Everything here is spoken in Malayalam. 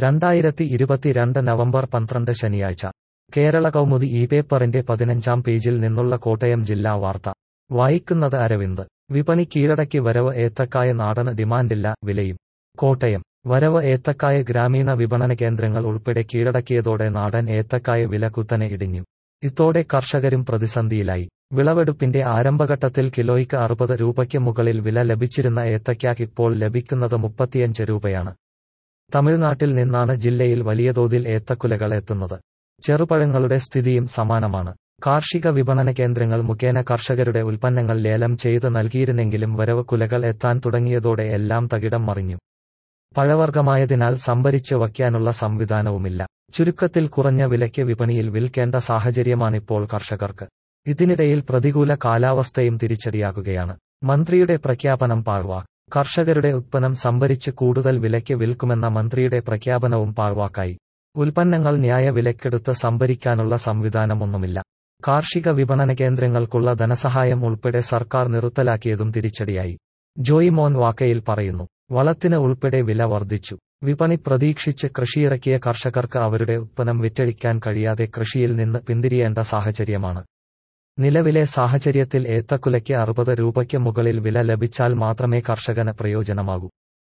രണ്ടായിരത്തി ഇരുപത്തിരണ്ട് നവംബർ പന്ത്രണ്ട് ശനിയാഴ്ച കേരള കൗമുദി ഈ പേപ്പറിന്റെ പതിനഞ്ചാം പേജിൽ നിന്നുള്ള കോട്ടയം ജില്ലാ വാർത്ത വായിക്കുന്നത് അരവിന്ദ് വിപണി കീഴടക്കി വരവ് ഏത്തക്കായ നാടന് ഡിമാൻഡില്ല വിലയും കോട്ടയം വരവ് ഏത്തക്കായ ഗ്രാമീണ വിപണന കേന്ദ്രങ്ങൾ ഉൾപ്പെടെ കീഴടക്കിയതോടെ നാടൻ ഏത്തക്കായ വില കുത്തനെ ഇടിഞ്ഞു ഇതോടെ കർഷകരും പ്രതിസന്ധിയിലായി വിളവെടുപ്പിന്റെ ആരംഭഘട്ടത്തിൽ കിലോയ്ക്ക് അറുപത് രൂപയ്ക്ക് മുകളിൽ വില ലഭിച്ചിരുന്ന ഏത്തയ്ക്കാക്ക് ഇപ്പോൾ ലഭിക്കുന്നത് മുപ്പത്തിയഞ്ച് രൂപയാണ് തമിഴ്നാട്ടിൽ നിന്നാണ് ജില്ലയിൽ വലിയ തോതിൽ ഏത്തക്കുലകൾ എത്തുന്നത് ചെറുപഴങ്ങളുടെ സ്ഥിതിയും സമാനമാണ് കാർഷിക വിപണന കേന്ദ്രങ്ങൾ മുഖേന കർഷകരുടെ ഉൽപ്പന്നങ്ങൾ ലേലം ചെയ്ത് നൽകിയിരുന്നെങ്കിലും വരവ് കുലകൾ എത്താൻ തുടങ്ങിയതോടെ എല്ലാം തകിടം മറിഞ്ഞു പഴവർഗമായതിനാൽ സംഭരിച്ച് വയ്ക്കാനുള്ള സംവിധാനവുമില്ല ചുരുക്കത്തിൽ കുറഞ്ഞ വിലയ്ക്ക് വിപണിയിൽ വിൽക്കേണ്ട സാഹചര്യമാണിപ്പോൾ കർഷകർക്ക് ഇതിനിടയിൽ പ്രതികൂല കാലാവസ്ഥയും തിരിച്ചടിയാകുകയാണ് മന്ത്രിയുടെ പ്രഖ്യാപനം പാഴ്വാ കർഷകരുടെ ഉത്പന്നം സംഭരിച്ച് കൂടുതൽ വിലയ്ക്ക് വിൽക്കുമെന്ന മന്ത്രിയുടെ പ്രഖ്യാപനവും പാഴ്വാക്കായി ഉൽപ്പന്നങ്ങൾ ന്യായ വിലക്കെടുത്ത് സംഭരിക്കാനുള്ള സംവിധാനമൊന്നുമില്ല കാർഷിക വിപണന കേന്ദ്രങ്ങൾക്കുള്ള ധനസഹായം ഉൾപ്പെടെ സർക്കാർ നിർത്തലാക്കിയതും തിരിച്ചടിയായി ജോയി മോൻ വാക്കയിൽ പറയുന്നു വളത്തിന് ഉൾപ്പെടെ വില വർദ്ധിച്ചു വിപണി പ്രതീക്ഷിച്ച് കൃഷിയിറക്കിയ കർഷകർക്ക് അവരുടെ ഉത്പന്നം വിറ്റഴിക്കാൻ കഴിയാതെ കൃഷിയിൽ നിന്ന് പിന്തിരിയേണ്ട സാഹചര്യമാണ് നിലവിലെ സാഹചര്യത്തിൽ ഏത്തക്കുലയ്ക്ക് അറുപത് രൂപയ്ക്ക് മുകളിൽ വില ലഭിച്ചാൽ മാത്രമേ കർഷകന് പ്രയോജനമാകൂ